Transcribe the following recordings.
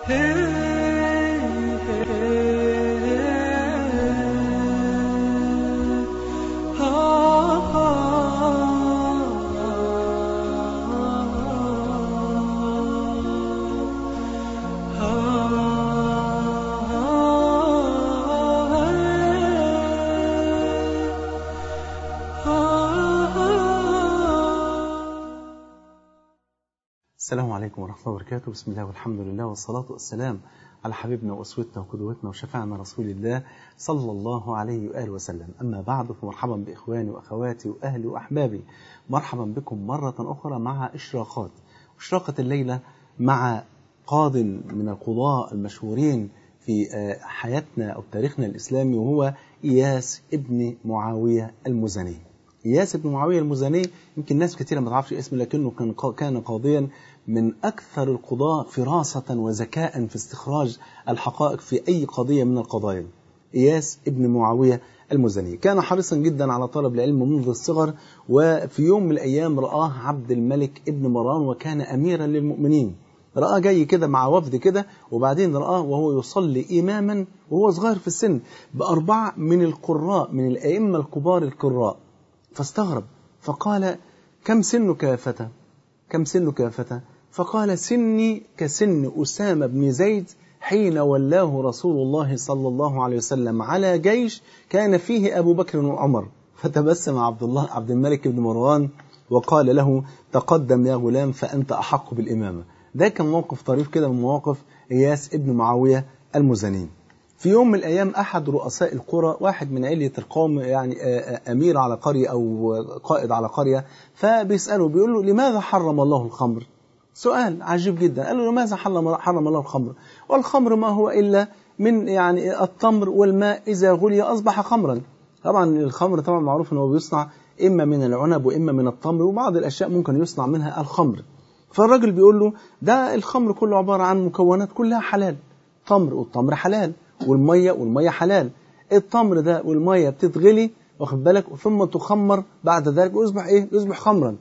السلام عليكم ورحمة الله وبركاته بسم الله والحمد لله والصلاة والسلام على حبيبنا وأسوتنا وقدوتنا وشفاعنا رسول الله صلى الله عليه وآله وسلم أما بعد فمرحبا بإخواني وأخواتي وأهلي وأحبابي مرحبا بكم مرة أخرى مع إشراقات إشراقة الليلة مع قاض من القضاء المشهورين في حياتنا أو تاريخنا الإسلامي وهو إياس ابن معاوية المزني إياس بن معاوية المزني يمكن ناس كثيرة ما تعرفش اسمه لكنه كان كان قاضيا من أكثر القضاة فراسة وذكاء في استخراج الحقائق في أي قضية من القضايا إياس ابن معاوية المزني كان حريصا جدا على طلب العلم منذ الصغر وفي يوم من الأيام رآه عبد الملك ابن مروان وكان أميرا للمؤمنين رآه جاي كده مع وفد كده وبعدين رآه وهو يصلي إماما وهو صغير في السن بأربعة من القراء من الأئمة الكبار القراء فاستغرب فقال كم سنك يا فتى كم سنك يا فتى فقال سني كسن أسامة بن زيد حين ولاه رسول الله صلى الله عليه وسلم على جيش كان فيه أبو بكر وعمر فتبسم عبد الله عبد الملك بن مروان وقال له تقدم يا غلام فأنت أحق بالإمامة ده كان موقف طريف كده من مواقف إياس ابن معاوية المزني في يوم من الأيام أحد رؤساء القرى واحد من علية القوم يعني أمير على قرية أو قائد على قرية فبيسأله بيقول له لماذا حرم الله الخمر سؤال عجيب جدا قال له لماذا حرم, حرم الله الخمر والخمر ما هو إلا من يعني التمر والماء إذا غلي أصبح خمرا طبعا الخمر طبعا معروف أنه بيصنع إما من العنب وإما من التمر وبعض الأشياء ممكن يصنع منها الخمر فالراجل بيقول له ده الخمر كله عبارة عن مكونات كلها حلال تمر والتمر حلال والمية والمية حلال التمر ده والمية بتتغلي واخد بالك ثم تخمر بعد ذلك ويصبح ايه يصبح خمرا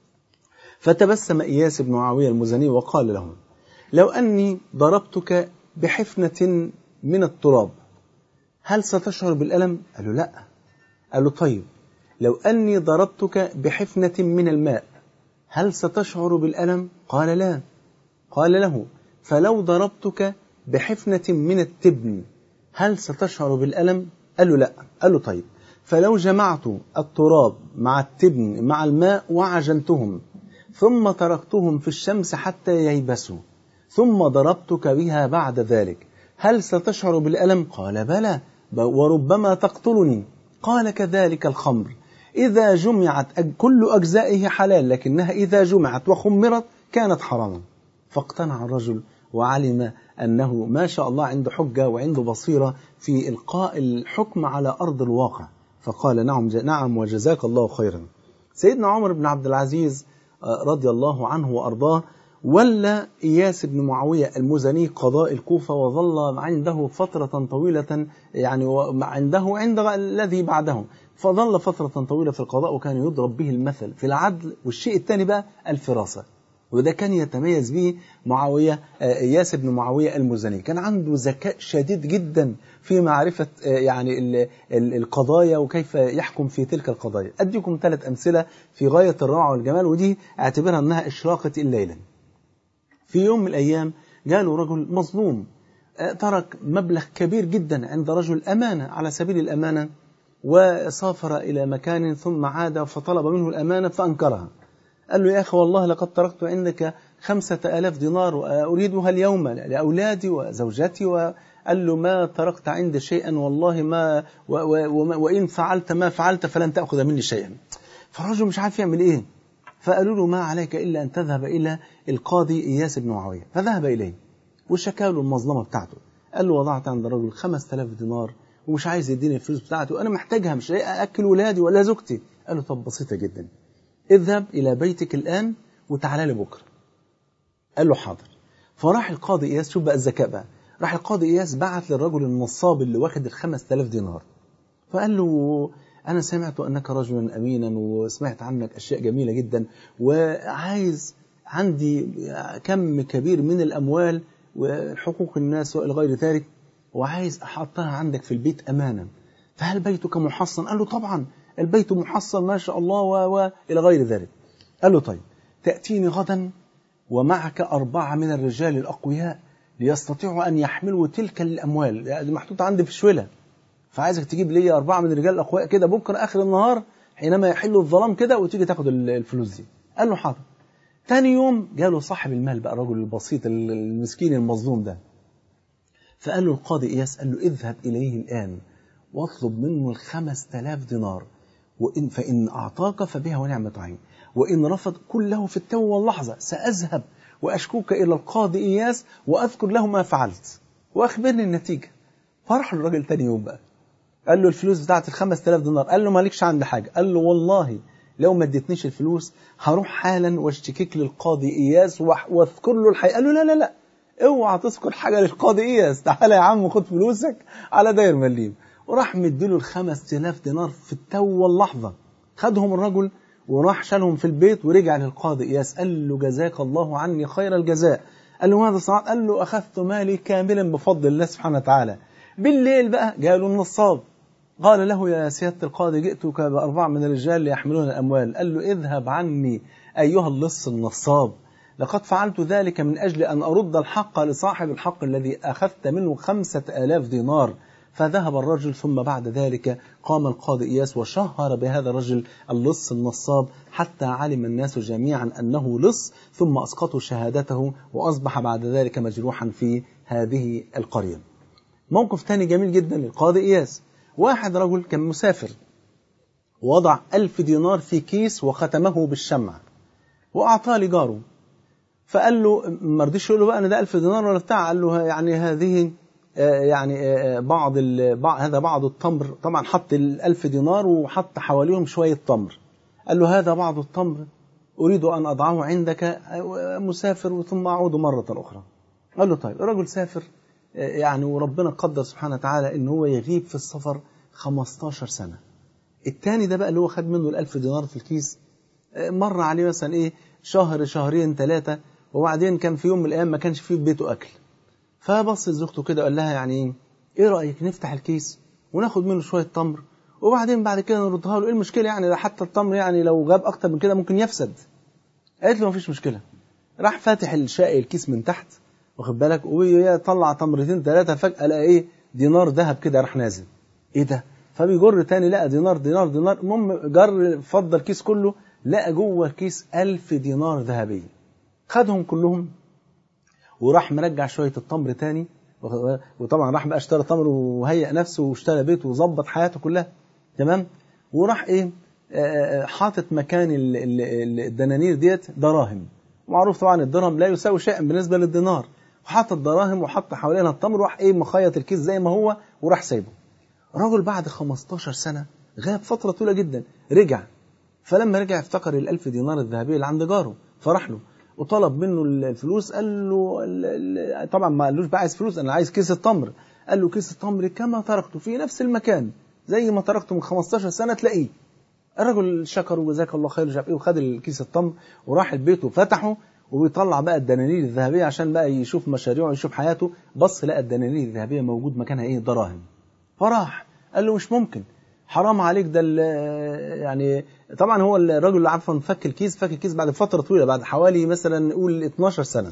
فتبسم إياس بن معاوية المزني وقال له لو أني ضربتك بحفنة من التراب هل ستشعر بالألم؟ قال له لا قال له طيب لو أني ضربتك بحفنة من الماء هل ستشعر بالألم؟ قال لا قال له فلو ضربتك بحفنة من التبن هل ستشعر بالألم؟ قال له لا قال له طيب فلو جمعت التراب مع التبن مع الماء وعجنتهم ثم تركتهم في الشمس حتى ييبسوا ثم ضربتك بها بعد ذلك هل ستشعر بالألم؟ قال بلى وربما تقتلني قال كذلك الخمر إذا جمعت كل أجزائه حلال لكنها إذا جمعت وخمرت كانت حراما فاقتنع الرجل وعلم أنه ما شاء الله عنده حجة وعنده بصيرة في إلقاء الحكم على أرض الواقع فقال نعم نعم وجزاك الله خيرا سيدنا عمر بن عبد العزيز رضي الله عنه وأرضاه ولى إياس بن معاوية المزني قضاء الكوفة وظل عنده فترة طويلة يعني عنده عند الذي بعده فظل فترة طويلة في القضاء وكان يضرب به المثل في العدل والشيء الثاني بقى الفراسة وده كان يتميز به معاوية إياس بن معاوية المزني كان عنده ذكاء شديد جدا في معرفة يعني القضايا وكيف يحكم في تلك القضايا أديكم ثلاث أمثلة في غاية الروعة والجمال ودي اعتبرها أنها إشراقة الليلة في يوم من الأيام جاله رجل مظلوم ترك مبلغ كبير جدا عند رجل أمانة على سبيل الأمانة وسافر إلى مكان ثم عاد فطلب منه الأمانة فأنكرها قال له يا أخي والله لقد تركت عندك خمسة آلاف دينار وأريدها اليوم لأولادي وزوجتي وقال له ما تركت عندي شيئا والله ما و و وإن فعلت ما فعلت فلن تأخذ مني شيئا فالرجل مش عارف يعمل إيه فقالوا له ما عليك إلا أن تذهب إلى القاضي إياس بن معاوية فذهب إليه وشكى له المظلمة بتاعته قال له وضعت عند الرجل 5000 دينار ومش عايز يديني الفلوس بتاعته وأنا محتاجها مش أكل ولادي ولا زوجتي قال له طب بسيطة جدا اذهب إلى بيتك الآن وتعالى لي بكرة قال له حاضر فراح القاضي إياس شوف بقى الذكاء بقى راح القاضي إياس بعت للرجل النصاب اللي واخد ال 5000 دينار فقال له أنا سمعت أنك رجلا أمينا وسمعت عنك أشياء جميلة جدا وعايز عندي كم كبير من الأموال وحقوق الناس والى غير ذلك وعايز احطها عندك في البيت امانا فهل بيتك محصن قال له طبعا البيت محصن ما شاء الله والى غير ذلك قال له طيب تاتيني غدا ومعك اربعه من الرجال الاقوياء ليستطيعوا ان يحملوا تلك الاموال يعني محطوطه عندي في الشوله فعايزك تجيب لي أربعة من الرجال الأقوياء كده بكرة آخر النهار حينما يحل الظلام كده وتيجي تاخد الفلوس دي قال له حاضر تاني يوم جاله صاحب المال بقى الرجل البسيط المسكين المظلوم ده فقال له القاضي إياس قال له اذهب إليه الآن واطلب منه الخمس تلاف دينار وإن فإن أعطاك فبها ونعمة عين وإن رفض كله في التو واللحظة سأذهب وأشكوك إلى القاضي إياس وأذكر له ما فعلت وأخبرني النتيجة فرح الراجل تاني يوم بقى قال له الفلوس بتاعت ال 5000 دينار قال له مالكش عندي حاجه قال له والله لو ما اديتنيش الفلوس هروح حالا واشتكيك للقاضي اياس واذكر له الحقيقه قال له لا لا لا اوعى تذكر حاجه للقاضي اياس تعالى يا عم خد فلوسك على داير مليم وراح مديله ال 5000 دينار في التو واللحظه خدهم الرجل وراح شالهم في البيت ورجع للقاضي اياس قال له جزاك الله عني خير الجزاء قال له ماذا صنعت قال له اخذت مالي كاملا بفضل الله سبحانه وتعالى بالليل بقى جاله النصاب قال له يا سيادة القاضي جئتك بأربعة من الرجال ليحملون الأموال قال له اذهب عني أيها اللص النصاب لقد فعلت ذلك من أجل أن أرد الحق لصاحب الحق الذي أخذت منه خمسة آلاف دينار فذهب الرجل ثم بعد ذلك قام القاضي إياس وشهر بهذا الرجل اللص النصاب حتى علم الناس جميعا أنه لص ثم أسقطوا شهادته وأصبح بعد ذلك مجروحا في هذه القرية موقف ثاني جميل جدا للقاضي إياس واحد رجل كان مسافر وضع ألف دينار في كيس وختمه بالشمع وأعطاه لجاره فقال له ما رضيش يقول له بقى أنا ده ألف دينار ولا بتاع قال له يعني هذه يعني بعض هذا بعض التمر طبعا حط الألف دينار وحط حواليهم شوية تمر قال له هذا بعض التمر أريد أن أضعه عندك مسافر ثم أعود مرة أخرى قال له طيب الرجل سافر يعني وربنا قدر سبحانه وتعالى ان هو يغيب في السفر 15 سنة التاني ده بقى اللي هو خد منه الألف دينار في الكيس مر عليه مثلا ايه شهر شهرين ثلاثة وبعدين كان في يوم من الأيام ما كانش فيه في بيته أكل فبص لزوجته كده قال لها يعني ايه رأيك نفتح الكيس وناخد منه شوية تمر وبعدين بعد كده نردها له ايه المشكلة يعني ده حتى التمر يعني لو غاب أكتر من كده ممكن يفسد قالت له مفيش مشكلة راح فاتح الشاقي الكيس من تحت واخد بالك ويطلع تمرتين ثلاثة فجأة لقى ايه دينار ذهب كده راح نازل ايه ده فبيجر تاني لقى دينار دينار دينار المهم جر فضل الكيس كله لقى جوه الكيس ألف دينار ذهبية خدهم كلهم وراح مرجع شوية التمر تاني وطبعا راح بقى اشترى تمر وهيئ نفسه واشترى بيته وظبط حياته كلها تمام وراح ايه حاطط مكان الدنانير ديت دراهم معروف طبعا الدرهم لا يساوي شيئا بالنسبة للدينار وحط الدراهم وحط حوالينها التمر وراح ايه مخيط الكيس زي ما هو وراح سايبه رجل بعد 15 سنة غاب فترة طويلة جدا رجع فلما رجع افتكر الألف دينار الذهبية اللي عند جاره فراح له وطلب منه الفلوس قال له طبعا ما قالوش بقى عايز فلوس انا عايز كيس التمر قال له كيس التمر كما تركته في نفس المكان زي ما تركته من 15 سنة تلاقيه الرجل شكر وجزاك الله خير وشاف ايه وخد الكيس التمر وراح البيت وفتحه وبيطلع بقى الدنانير الذهبية عشان بقى يشوف مشاريعه ويشوف حياته بص لقى الدنانير الذهبية موجود مكانها ايه دراهم فراح قال له مش ممكن حرام عليك ده يعني طبعا هو الراجل اللي عفوا فك الكيس فك الكيس بعد فترة طويلة بعد حوالي مثلا نقول 12 سنة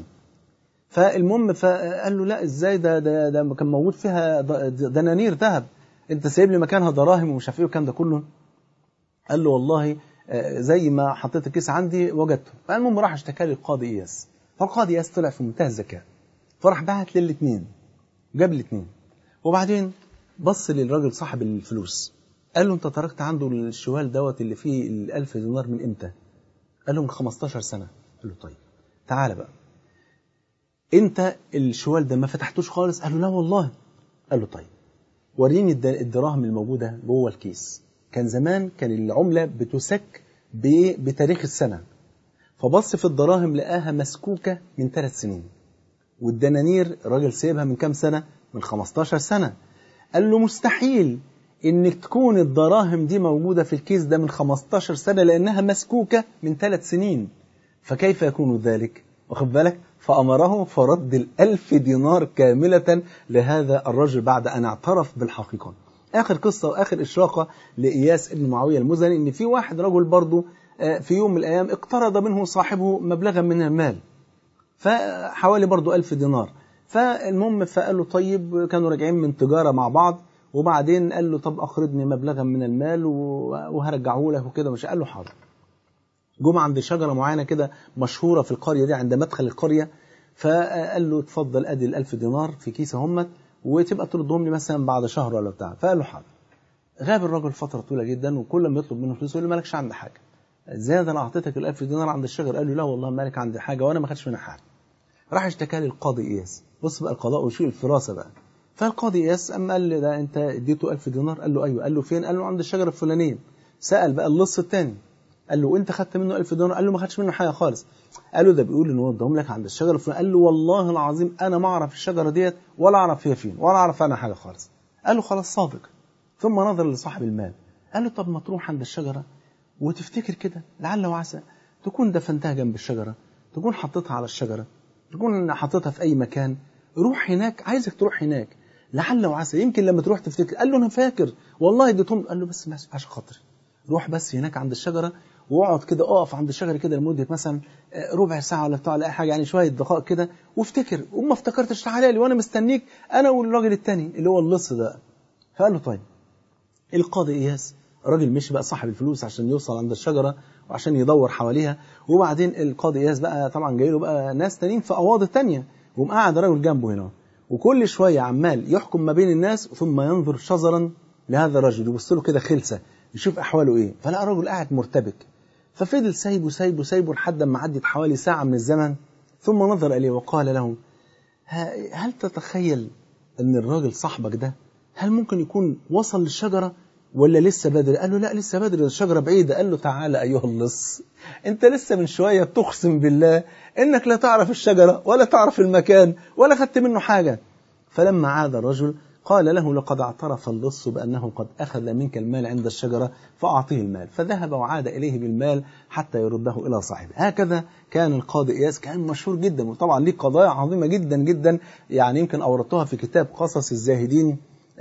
فالمهم فقال له لا ازاي ده ده, ده كان موجود فيها دنانير ذهب انت سايب لي مكانها دراهم ومش عارف ايه والكلام ده كله قال له والله زي ما حطيت الكيس عندي وجدته فالمهم راح اشتكى لي القاضي اياس فالقاضي اياس طلع في منتهى الذكاء فراح بعت للاثنين جاب الاثنين وبعدين بص للراجل صاحب الفلوس قال له انت تركت عنده الشوال دوت اللي فيه الألف دينار من امتى قال له من 15 سنة قال له طيب تعالى بقى انت الشوال ده ما فتحتوش خالص قال له لا والله قال له طيب وريني الدراهم الموجودة جوه الكيس كان زمان كان العملة بتسك بتاريخ السنة فبص في الدراهم لقاها مسكوكة من ثلاث سنين والدنانير الراجل سيبها من كام سنة من 15 سنة قال له مستحيل انك تكون الدراهم دي موجودة في الكيس ده من 15 سنة لانها مسكوكة من ثلاث سنين فكيف يكون ذلك واخد بالك فأمره فرد الألف دينار كاملة لهذا الرجل بعد أن اعترف بالحقيقة آخر قصة وآخر إشراقة لإياس ابن معاوية المزني إن في واحد رجل برضه في يوم من الأيام اقترض منه صاحبه مبلغا من المال فحوالي برضه ألف دينار فالمهم فقال له طيب كانوا راجعين من تجارة مع بعض وبعدين قال له طب أقرضني مبلغا من المال وهرجعه لك وكده مش قال له حاضر جم عند شجرة معينة كده مشهورة في القرية دي عند مدخل القرية فقال له اتفضل ادي الألف دينار في كيس همت وتبقى تردهم لي مثلا بعد شهر ولا بتاع فقال له حاضر غاب الراجل فترة طويلة جدا وكل ما يطلب منه فلوس يقول له مالكش عندي حاجة ازاي ده انا اعطيتك الألف دينار عند الشجر قال له لا والله مالك عندي حاجة وانا ما خدش منها حاجة راح اشتكى لي القاضي اياس بص بقى القضاء وشيء الفراسة بقى فالقاضي اياس اما قال لي ده انت اديته 1000 دينار قال له ايوه قال له فين قال له عند الشجره الفلانيه سال بقى اللص الثاني قال له وانت خدت منه 1000 دينار قال له ما خدش منه حاجه خالص قال له ده بيقول ان هو اداهم لك عند الشجره الفلانيه قال له والله العظيم انا ما اعرف الشجره ديت ولا اعرف هي فين ولا اعرف عنها حاجه خالص قال له خلاص صادق ثم نظر لصاحب المال قال له طب ما تروح عند الشجره وتفتكر كده لعل وعسى تكون دفنتها جنب الشجره تكون حطيتها على الشجره تكون حطيتها في اي مكان روح هناك عايزك تروح هناك لعل وعسى يمكن لما تروح تفتكر قال له انا فاكر والله اديتهم قال له بس عشان خاطري روح بس هناك عند الشجره واقعد كده اقف عند الشجره كده لمده مثلا ربع ساعه ولا بتاع ولا اي حاجه يعني شويه دقائق كده وافتكر وما افتكرتش تعالى لي وانا مستنيك انا والراجل الثاني اللي هو اللص ده فقال له طيب القاضي اياس راجل مشي بقى صاحب الفلوس عشان يوصل عند الشجره وعشان يدور حواليها وبعدين القاضي اياس بقى طبعا جاي له بقى ناس تانيين في قواضي تانية ومقعد راجل جنبه هنا وكل شويه عمال يحكم ما بين الناس ثم ينظر شظرا لهذا الرجل يبص له كده خلسه يشوف احواله ايه فلقى الراجل قاعد مرتبك ففضل سايبه سايبه سايبه لحد ما عدت حوالي ساعه من الزمن ثم نظر اليه وقال له هل تتخيل ان الراجل صاحبك ده هل ممكن يكون وصل للشجره ولا لسه بدري قال له لا لسه بدري الشجرة بعيدة قال له تعالى أيها اللص أنت لسه من شوية تقسم بالله إنك لا تعرف الشجرة ولا تعرف المكان ولا خدت منه حاجة فلما عاد الرجل قال له لقد اعترف اللص بأنه قد أخذ منك المال عند الشجرة فأعطيه المال فذهب وعاد إليه بالمال حتى يرده إلى صاحبه هكذا كان القاضي إياس كان مشهور جدا وطبعا ليه قضايا عظيمة جدا جدا يعني يمكن أوردتها في كتاب قصص الزاهدين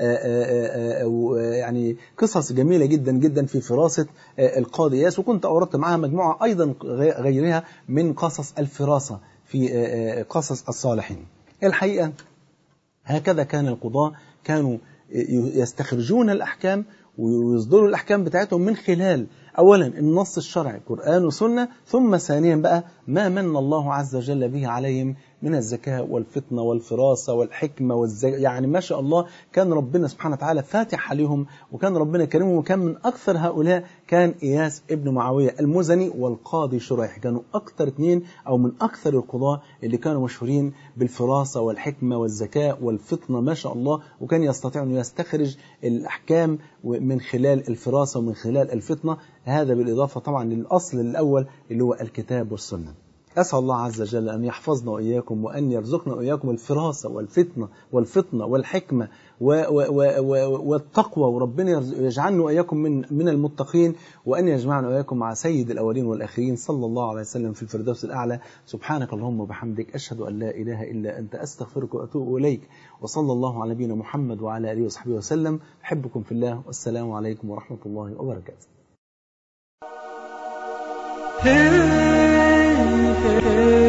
يعني قصص جميلة جدا جدا في فراسة القاضي ياس وكنت أوردت معها مجموعة أيضا غيرها من قصص الفراسة في قصص الصالحين الحقيقة هكذا كان القضاة كانوا يستخرجون الأحكام ويصدروا الأحكام بتاعتهم من خلال أولا النص الشرعي قرآن وسنة ثم ثانيا بقى ما من الله عز وجل به عليهم من الذكاء والفطنة والفراسة والحكمة والزي... يعني ما شاء الله كان ربنا سبحانه وتعالى فاتح عليهم وكان ربنا كريمهم وكان من أكثر هؤلاء كان إياس ابن معاوية المزني والقاضي شريح كانوا أكثر اثنين أو من أكثر القضاة اللي كانوا مشهورين بالفراسة والحكمة والذكاء والفطنة ما شاء الله وكان يستطيع أن يستخرج الأحكام من خلال الفراسة ومن خلال الفطنة هذا بالإضافة طبعا للأصل الأول اللي هو الكتاب والسنة أسأل الله عز وجل أن يحفظنا وإياكم وأن يرزقنا وإياكم الفراسة والفتنة والفطنة والحكمة و و و والتقوى وربنا يجعلنا وإياكم من من المتقين وأن يجمعنا وإياكم مع سيد الأولين والآخرين صلى الله عليه وسلم في الفردوس الأعلى سبحانك اللهم وبحمدك أشهد أن لا إله إلا أنت أستغفرك وأتوب إليك وصلى الله على نبينا محمد وعلى آله وصحبه وسلم أحبكم في الله والسلام عليكم ورحمة الله وبركاته. Hey, hey, hey.